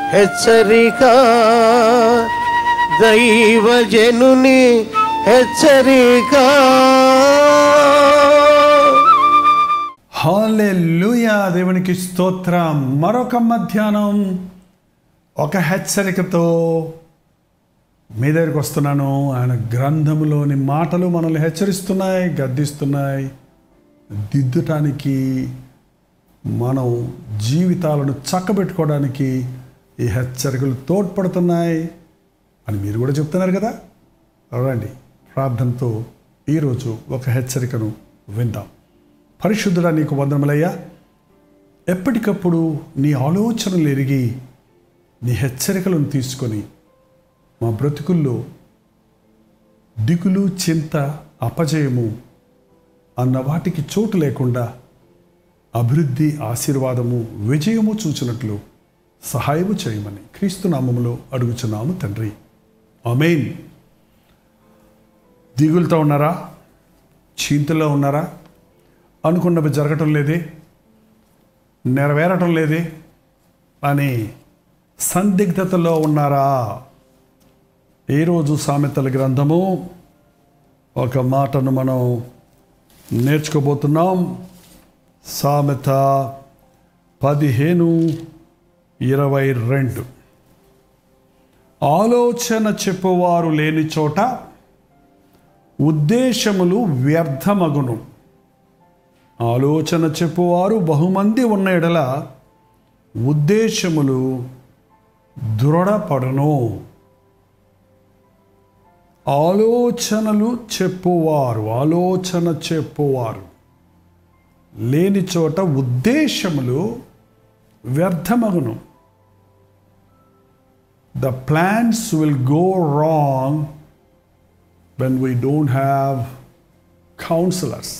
హెచ్చరిక దైవజనుని హెచ్చరిక హాలెలుయా దేవునికి స్తోత్రం మరొక మధ్యాహ్నం ఒక హెచ్చరికతో మీ దగ్గరికి వస్తున్నాను ఆయన గ్రంథములోని మాటలు మనల్ని హెచ్చరిస్తున్నాయి గద్దిస్తున్నాయి దిద్దుటానికి మనం జీవితాలను చక్కబెట్టుకోవడానికి ఈ హెచ్చరికలు తోడ్పడుతున్నాయి అని మీరు కూడా చెప్తున్నారు కదా రండి ప్రార్థనతో ఈరోజు ఒక హెచ్చరికను విందాం పరిశుద్ధుడా నీకు వందనములయ్యా ఎప్పటికప్పుడు నీ ఆలోచనలు ఎరిగి నీ హెచ్చరికలను తీసుకొని మా బ్రతుకుల్లో దిగులు చింత అపజయము అన్న వాటికి చోటు లేకుండా అభివృద్ధి ఆశీర్వాదము విజయము చూచినట్లు సహాయము చేయమని క్రీస్తు నామములో అడుగుచున్నాము తండ్రి ఆమెన్ దిగులతో ఉన్నారా చింతలో ఉన్నారా అనుకున్నవి జరగటం లేదే నెరవేరటం లేదే అని సందిగ్ధతలో ఉన్నారా ఈరోజు సామెతల గ్రంథము ఒక మాటను మనం నేర్చుకోబోతున్నాం సామెత పదిహేను ఇరవై రెండు ఆలోచన చెప్పువారు లేని చోట ఉద్దేశములు వ్యర్థమగును ఆలోచన చెప్పువారు బహుమంది ఉన్న ఎడల ఉద్దేశములు దృఢపడను ఆలోచనలు చెప్పువారు ఆలోచన చెప్పువారు లేని చోట ఉద్దేశములు వ్యర్థమగును the plans will go wrong when we don't have counsellors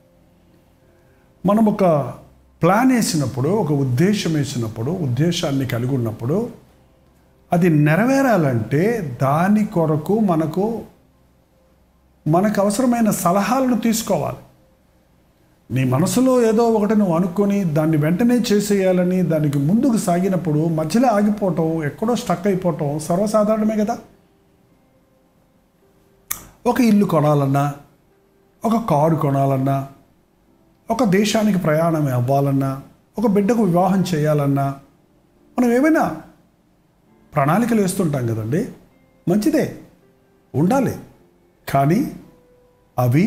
మనం ఒక ప్లాన్ వేసినప్పుడు ఒక ఉద్దేశం వేసినప్పుడు ఉద్దేశాన్ని కలిగి ఉన్నప్పుడు అది నెరవేరాలంటే దాని కొరకు మనకు మనకు అవసరమైన సలహాలను తీసుకోవాలి నీ మనసులో ఏదో ఒకటి నువ్వు అనుకొని దాన్ని వెంటనే చేసేయాలని దానికి ముందుకు సాగినప్పుడు మధ్యలో ఆగిపోవటం ఎక్కడో స్టక్ అయిపోవటం సర్వసాధారణమే కదా ఒక ఇల్లు కొనాలన్నా ఒక కారు కొనాలన్నా ఒక దేశానికి ప్రయాణం అవ్వాలన్నా ఒక బిడ్డకు వివాహం చేయాలన్నా మనం ఏమైనా ప్రణాళికలు వేస్తుంటాం కదండి మంచిదే ఉండాలి కానీ అవి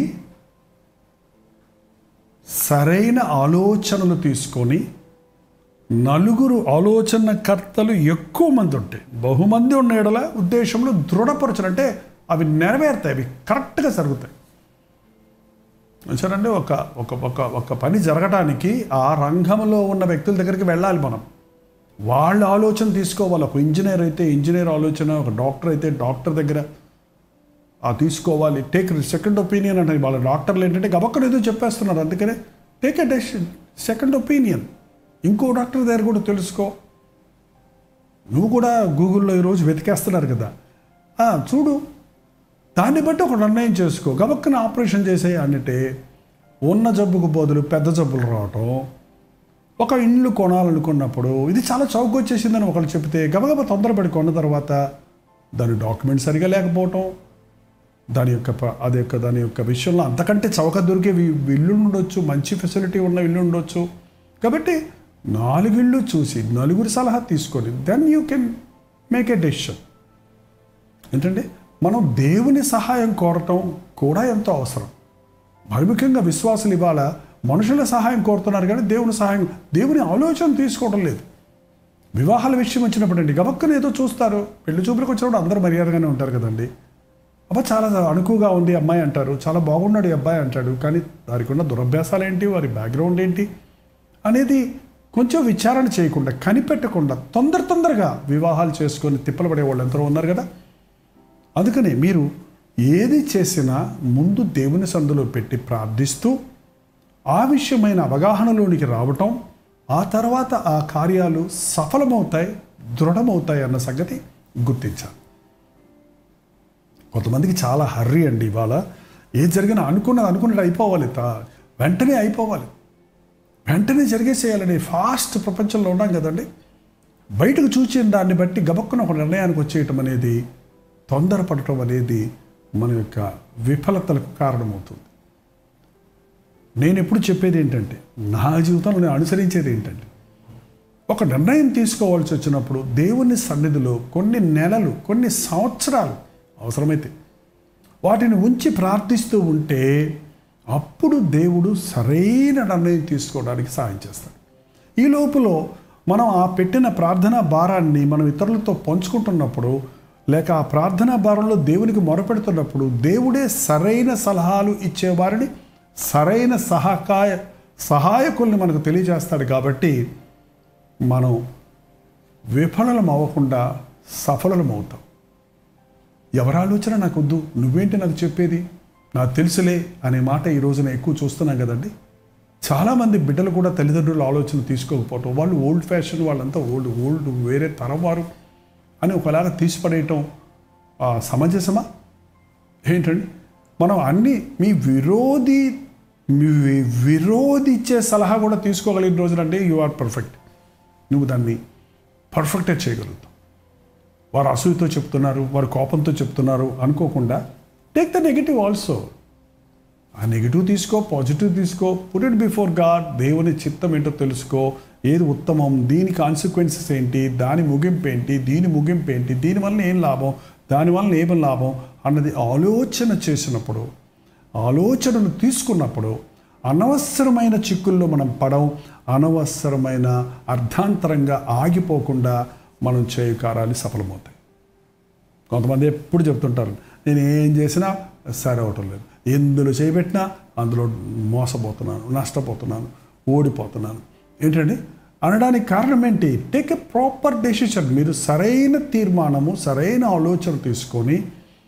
సరైన ఆలోచనలు తీసుకొని నలుగురు ఆలోచనకర్తలు ఎక్కువ మంది ఉంటాయి బహుమంది ఉన్న ఎడల ఉద్దేశంలో దృఢపరచడంటే అవి నెరవేరుతాయి అవి కరెక్ట్గా జరుగుతాయి చూడండి ఒక ఒక ఒక ఒక పని జరగటానికి ఆ రంగంలో ఉన్న వ్యక్తుల దగ్గరికి వెళ్ళాలి మనం వాళ్ళ ఆలోచన తీసుకోవాలి ఒక ఇంజనీర్ అయితే ఇంజనీర్ ఆలోచన ఒక డాక్టర్ అయితే డాక్టర్ దగ్గర ఆ తీసుకోవాలి టేక్ సెకండ్ ఒపీనియన్ అంటే వాళ్ళ డాక్టర్లు ఏంటంటే గబక్కలు ఏదో చెప్పేస్తున్నారు అందుకనే take a decision second opinion ఇంకో డాక్టర్ దగ్గర కూడా తెలుసుకో నువ్వు కూడా గూగుల్లో ఈరోజు వెతికేస్తున్నారు కదా ఆ, చూడు దాన్ని బట్టి ఒక నిర్ణయం చేసుకో గబక్కన ఆపరేషన్ చేసే అంటే ఉన్న జబ్బుకు బదులు పెద్ద జబ్బులు రావటం ఒక ఇల్లు కొనాలనుకున్నప్పుడు ఇది చాలా చౌక వచ్చేసిందని ఒకళ్ళు చెప్తే గబగబా తొందరపడి కొన్న తర్వాత దాని డాక్యుమెంట్ సరిగా లేకపోవటం దాని యొక్క ప- అది యొక్క దాని యొక్క విషయంలో అంతకంటే చౌక దొరికే వి- ఇల్లు ఉండొచ్చు మంచి ఫెసిలిటీ ఉన్న ఇల్లు ఉండొచ్చు కాబట్టి నాలుగు ఇళ్ళు చూసి నలుగురి సలహా తీసుకొని then you can make a decision ఏంటంటే మనం దేవుని సహాయం కోరటం కూడా ఎంతో అవసరం మరి ముఖ్యంగా విశ్వాసులు ఇవాళ మనుషుల సహాయం కోరుతున్నారు కానీ దేవుని సహాయం దేవుని ఆలోచన తీసుకోవడం లేదు వివాహాల విషయం వచ్చినప్పుడు అండి గబక్కన ఏదో చూస్తారు పెళ్లి చూపులకు వచ్చినప్పుడు అందరూ మర్యాదగానే ఉంటారు కదండి అబ్బా చాలా అనుకువగా ఉంది అమ్మాయి అంటారు చాలా బాగున్నాడు ఈ అబ్బాయి అంటాడు కానీ వారికి ఉన్న దురభ్యాసాలు ఏంటి వారి బ్యాక్గ్రౌండ్ ఏంటి అనేది కొంచెం విచారణ చేయకుండా కనిపెట్టకుండా తొందర తొందరగా వివాహాలు చేసుకొని తిప్పలు పడే వాళ్ళు ఎందరో ఉన్నారు కదా అందుకని మీరు ఏది చేసినా ముందు దేవుని సందులో పెట్టి ప్రార్థిస్తూ ఆ విషయమైన అవగాహనలోనికి రావటం ఆ తర్వాత ఆ కార్యాలు సఫలమవుతాయి దృఢమవుతాయి అన్న సంగతి గుర్తించాలి కొంతమందికి చాలా హర్రీ అండి ఇవాళ ఏది జరిగినా అనుకున్నది అనుకున్నది అయిపోవాలి తా వెంటనే అయిపోవాలి వెంటనే జరిగేసేయాలని ఫాస్ట్ ప్రపంచంలో ఉన్నాం కదండి బయటకు చూసిన దాన్ని బట్టి గబక్కున ఒక నిర్ణయానికి వచ్చేయటం అనేది తొందరపడటం అనేది మన యొక్క విఫలతలకు కారణమవుతుంది నేను ఎప్పుడు చెప్పేది ఏంటంటే నా జీవితంలో నేను అనుసరించేది ఏంటంటే ఒక నిర్ణయం తీసుకోవాల్సి వచ్చినప్పుడు దేవుని సన్నిధిలో కొన్ని నెలలు కొన్ని సంవత్సరాలు అవసరమైతే వాటిని ఉంచి ప్రార్థిస్తూ ఉంటే అప్పుడు దేవుడు సరైన నిర్ణయం తీసుకోవడానికి సహాయం చేస్తాడు ఈ లోపల మనం ఆ పెట్టిన ప్రార్థనా భారాన్ని మనం ఇతరులతో పంచుకుంటున్నప్పుడు లేక ఆ ప్రార్థనా భారంలో దేవునికి మొరపెడుతున్నప్పుడు దేవుడే సరైన సలహాలు ఇచ్చేవారిని సరైన సహకాయ సహాయకుల్ని మనకు తెలియజేస్తాడు కాబట్టి మనం విఫలం అవ్వకుండా సఫలం అవుతాం ఎవరి ఆలోచన నాకు వద్దు నువ్వేంటి నాకు చెప్పేది నాకు తెలుసులే అనే మాట ఈ రోజున ఎక్కువ చూస్తున్నాం కదండి చాలామంది బిడ్డలు కూడా తల్లిదండ్రుల ఆలోచన తీసుకోకపోవటం వాళ్ళు ఓల్డ్ ఫ్యాషన్ వాళ్ళంతా ఓల్డ్ ఓల్డ్ వేరే తరం వారు అని ఒకలాగా తీసిపడేయటం ఆ, సమంజసమా ఏంటండి మనం అన్ని మీ విరోధి మీ వి- విరోధి ఇచ్చే సలహా కూడా తీసుకోగలిగిన రోజునంటే యు ఆర్ పర్ఫెక్ట్ నువ్వు దాన్ని పర్ఫెక్ట్గా చేయగలుగుతావు వారు అసూయతో చెప్తున్నారు వారు కోపంతో చెప్తున్నారు అనుకోకుండా టేక్ ద నెగిటివ్ ఆల్సో ఆ నెగిటివ్ తీసుకో పాజిటివ్ తీసుకో పుట్ ఇట్ బిఫోర్ గాడ్ దేవుని చిత్తం ఏంటో తెలుసుకో ఏది ఉత్తమం దీని కాన్సిక్వెన్సెస్ ఏంటి దాని ముగింపు ఏంటి దీని ముగింపు ఏంటి దీనివల్ల ఏం లాభం దానివల్ల ఏం లాభం అన్నది ఆలోచన చేసినప్పుడు ఆలోచనను తీసుకున్నప్పుడు అనవసరమైన చిక్కుల్లో మనం పడం అనవసరమైన అర్ధాంతరంగా ఆగిపోకుండా మనం చేయు కార్యాలు సఫలమవుతాయి కొంతమంది ఎప్పుడు చెప్తుంటారు నేను ఏం చేసినా సరి అవటం లేదు ఎందులో చేయబెట్టినా అందులో మోసపోతున్నాను నష్టపోతున్నాను ఓడిపోతున్నాను ఏంటండి అనడానికి కారణం ఏంటి టేక్ ఎ ప్రాపర్ డెసిషన్ మీరు సరైన తీర్మానము సరైన ఆలోచన తీసుకొని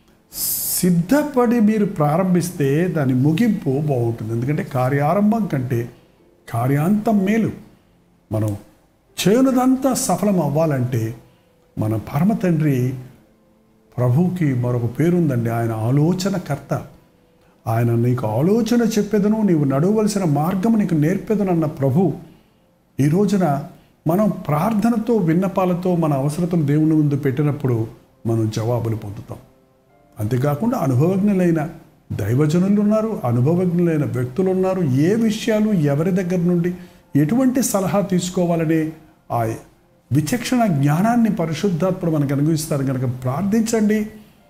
సిద్ధపడి మీరు ప్రారంభిస్తే దాని ముగింపు బాగుంటుంది ఎందుకంటే కార్యారంభం కంటే కార్యాంతం మేలు మనం చేయనదంతా సఫలం అవ్వాలంటే మన పరమ తండ్రి ప్రభువుకి మరొక పేరుందండి ఆయన ఆలోచనకర్త ఆయన నీకు ఆలోచన చెప్పేదను నీవు నడవలసిన మార్గం నీకు నేర్పేదనన్న ప్రభు ఈ రోజున మనం ప్రార్థనతో విన్నపాలతో మన అవసరతలు దేవుని ముందు పెట్టినప్పుడు మనం జవాబులు పొందుతాం అంతేకాకుండా అనుభవజ్ఞులైన దైవజనులు ఉన్నారు అనుభవజ్ఞులైన వ్యక్తులు ఉన్నారు ఏ విషయాలు ఎవరి దగ్గర నుండి ఎటువంటి సలహా తీసుకోవాలనే ఆ విచక్షణ జ్ఞానాన్ని పరిశుద్ధాత్మ మనకు అనుభవిస్తారు కనుక ప్రార్థించండి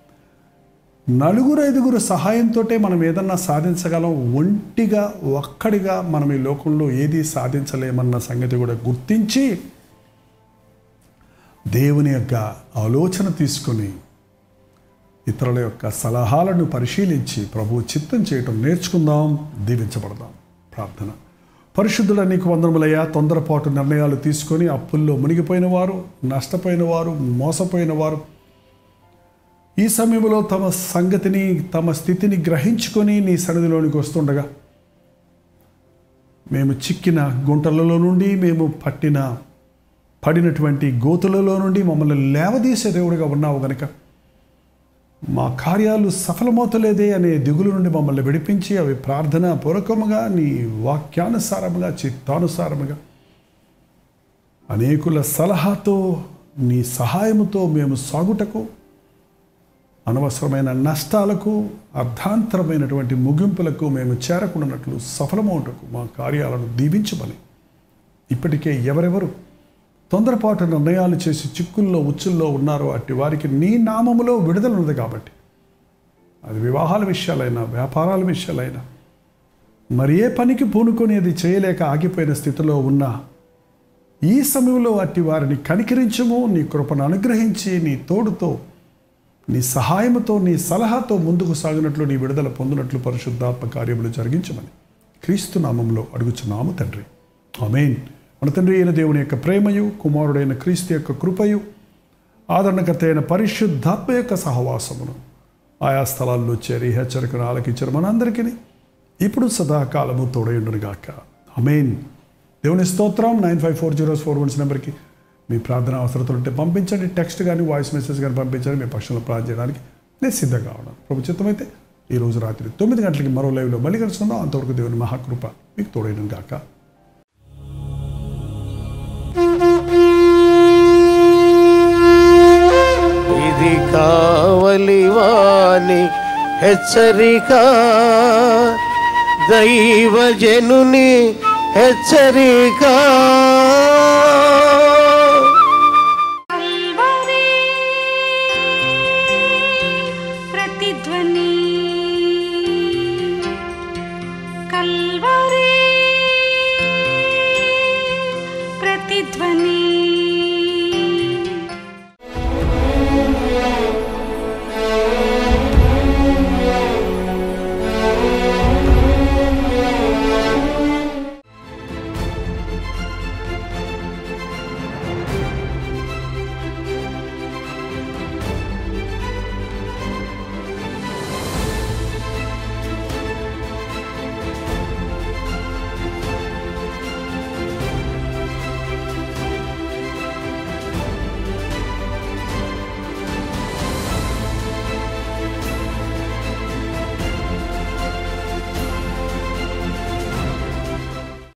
నలుగురు ఐదుగురు సహాయంతో మనం ఏదన్నా సాధించగలం ఒంటిగా ఒక్కడిగా మనం ఈ లోకంలో ఏది సాధించలేమన్న సంగతి కూడా గుర్తించి దేవుని యొక్క ఆలోచన తీసుకొని ఇతరుల యొక్క సలహాలను పరిశీలించి ప్రభు చిత్తం చేయటం నేర్చుకుందాం దీవించబడదాం ప్రార్థన పరిశుద్ధుల నీకు వందనములయ్యా తొందరపాటు నిర్ణయాలు తీసుకొని అప్పుల్లో మునిగిపోయిన వారు నష్టపోయిన వారు మోసపోయిన వారు ఈ సమయంలో తమ సంగతిని తమ స్థితిని గ్రహించుకొని నీ సన్నిధిలోనికి వస్తుండగా మేము చిక్కిన గుంటలలో నుండి మేము పట్టిన పడినటువంటి గోతులలో నుండి మమ్మల్ని లేవదీసే దేవుడిగా ఉన్నావు గనక మా కార్యాలు సఫలమవుతలేదే అనే దిగులు నుండి మమ్మల్ని విడిపించి అవి ప్రార్థన పూర్వకముగా నీ వాక్యానుసారముగా చిత్తానుసారముగా అనేకుల సలహాతో నీ సహాయముతో మేము సాగుటకు అనవసరమైన నష్టాలకు అర్ధాంతరమైనటువంటి ముగింపులకు మేము చేరకుండానట్లు సఫలమవుటకు మా కార్యాలను దీవించమని ఇప్పటికే ఎవరెవరు తొందరపాటు నిర్ణయాలు చేసి చిక్కుల్లో ఉచ్చుల్లో ఉన్నారో అట్టి వారికి నీ నామములో విడుదల ఉన్నది కాబట్టి అది వివాహాల విషయాలైనా వ్యాపారాల విషయాలైనా మరి ఏ పనికి పూనుకొని అది చేయలేక ఆగిపోయిన స్థితిలో ఉన్న ఈ సమయంలో అట్టి వారిని కనికరించము నీ కృపను అనుగ్రహించి నీ తోడుతో నీ సహాయముతో నీ సలహాతో ముందుకు సాగినట్లు నీ విడుదల పొందినట్లు పరిశుద్ధాత్మ కార్యములు జరిగించమని క్రీస్తు నామంలో అడుగుచున్నాము తండ్రి ఆమెన్ మన తండ్రి అయిన దేవుని యొక్క ప్రేమయు కుమారుడైన క్రీస్తు యొక్క కృపయు ఆదరణకర్త అయిన పరిశుద్ధాత్మ యొక్క సహవాసమును ఆయా స్థలాల్లో చేరి హెచ్చరికను ఆలకించిన మనందరికీ ఇప్పుడు సదాకాలము తోడయుండునుగాక అమేన్ దేవుని స్తోత్రం nine five four zeros four ones నెంబర్కి మీ ప్రార్థన అవసరతలు ఉంటే పంపించండి టెక్స్ట్ కానీ వాయిస్ మెసేజ్ కానీ పంపించండి మీ పక్షంలో ప్రార్థన చేయడానికి నేను సిద్ధంగా ఉన్నాను ప్రభు చిత్తమైతే ఈ రోజు రాత్రి తొమ్మిది గంటలకి మరో లైవ్లో మళ్ళీ కలుసుకుందాం అంతవరకు దేవుని మహాకృప మీకు తోడైన గాక హెచ్చరిక దైవజనుని హెచ్చరిక